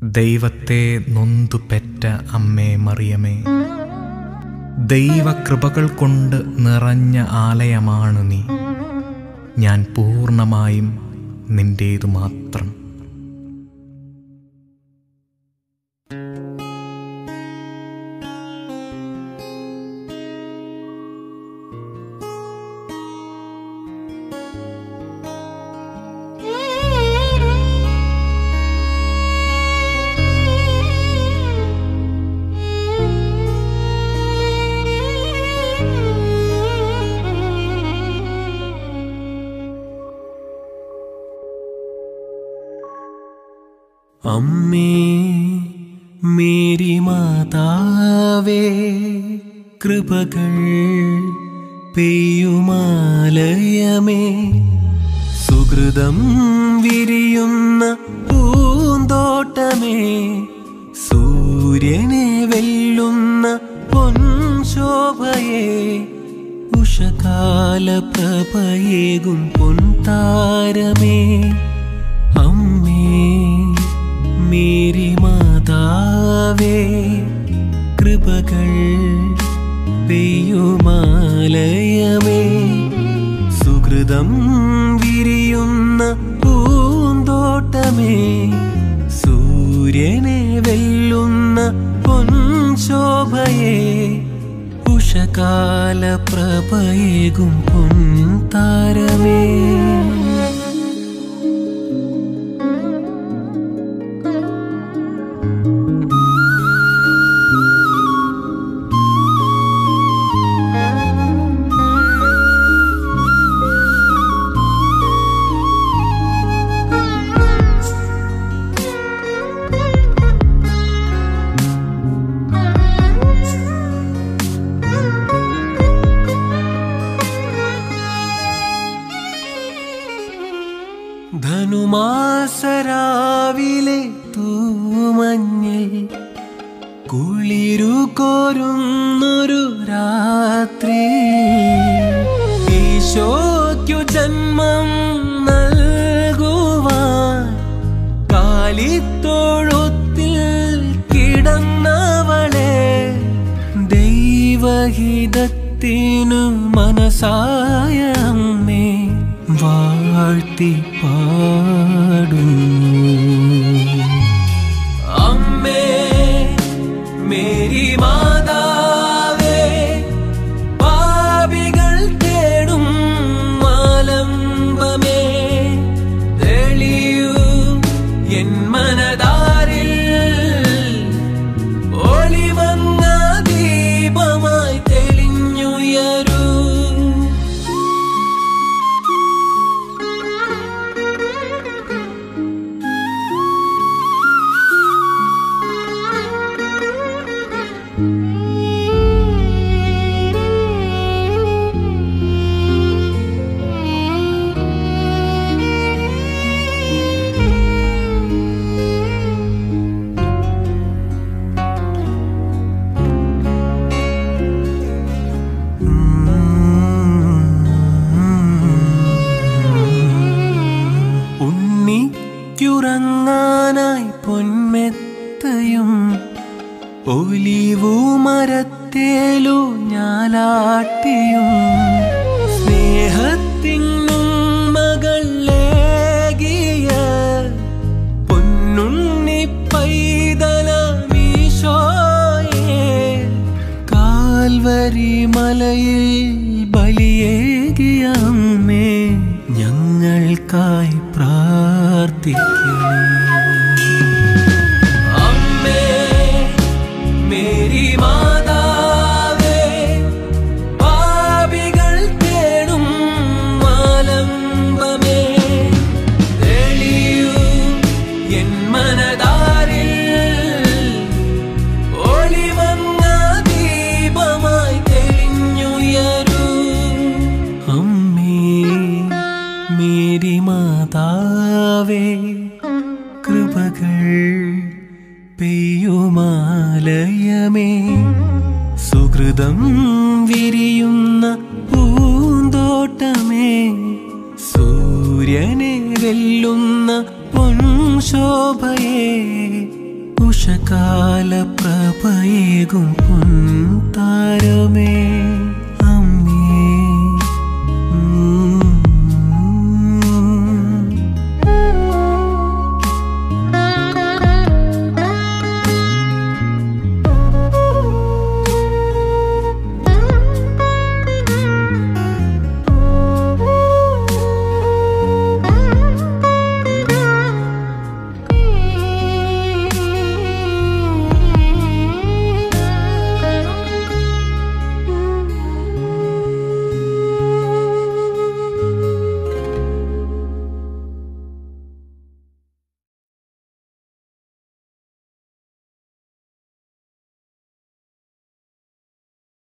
ദൈവത്തെ നൊന്തു പെറ്റ അമ്മേ മറിയമേ ദൈവകൃപകൾ കൊണ്ട് നിറഞ്ഞ ആലയമാണ് നീ ഞാൻ പൂർണ്ണമായും നിന്റേതു മാത്രം അമ്മേ മേരി മാതാവേ കൃപകൾ പെയ്യുമാലയമേ സുഹൃതം വിരിയുന്ന പൂന്തോട്ടമേ സൂര്യനെ വെല്ലുന്ന പൊൻശോഭയെ ഉഷകാല പ്രഭയേകും പൊൻതാരമേ അമ്മേ മേരി മാതാവേ കൃപകൾ പെയ്യുമാലയമേ സുഹൃതം വിരിയുന്ന പൂന്തോട്ടമേ സൂര്യനെ വെല്ലുന്ന പൊൻശോഭയെ ഉഷകാല പ്രഭയേകും പൊൻതാരമേ ധനുമാസരാവിലെ തൂമഞ്ഞിൽ കുളിരു കോരുന്നൊരു രാത്രി ഈശോയ്ക്കു ജന്മം നൽകുവാൻ കാലിത്തോഴുത്തിൽ കിടന്നവളെ ദൈവഹിതത്തിനു മനസായ അമ്മേ വാഴ്ത്തി പാടുന്നു അമ്മേ മേരി മാതാവേ പാപികൾ തേടും മാലംബമേ തെളിയൂ എൻ മനതാരിൽ ഒളിവന്ന ദീപമായി തെളിഞ്ഞുയരൂ ഉണ്ണിക്കുറങ്ങാനായി പൊന്മെത്തയും ഒലിവു മരത്തേലു ഞാലാട്ടിയും സ്നേഹത്തിനും മകളേകിയ പൊന്നുണ്ണി പൈതലമീശോയെ കാൽവരി മലയിൽ ബലിയേകിയ അമ്മേ ഞങ്ങൾക്കായി പ്രാർത്ഥിക്കണേ അമ്മേ മേരി മാതാവേ പാപികൾ തേടും മാലംബമേ തെളിയൂ എൻ മനതാരിൽ ഒളിവന്ന ദീപമായി തെളിഞ്ഞുയരൂ അമ്മേ മേരി മാതാവേ കൃപകൾ പെയ്യുമാലയമേ സുഹൃതം വിരിയുന്ന പൂന്തോട്ടമേ സൂര്യനെ വെല്ലുന്ന പൊൻശോഭയെ ഉഷകാല പ്രഭയേകും പൊൻതാരമേ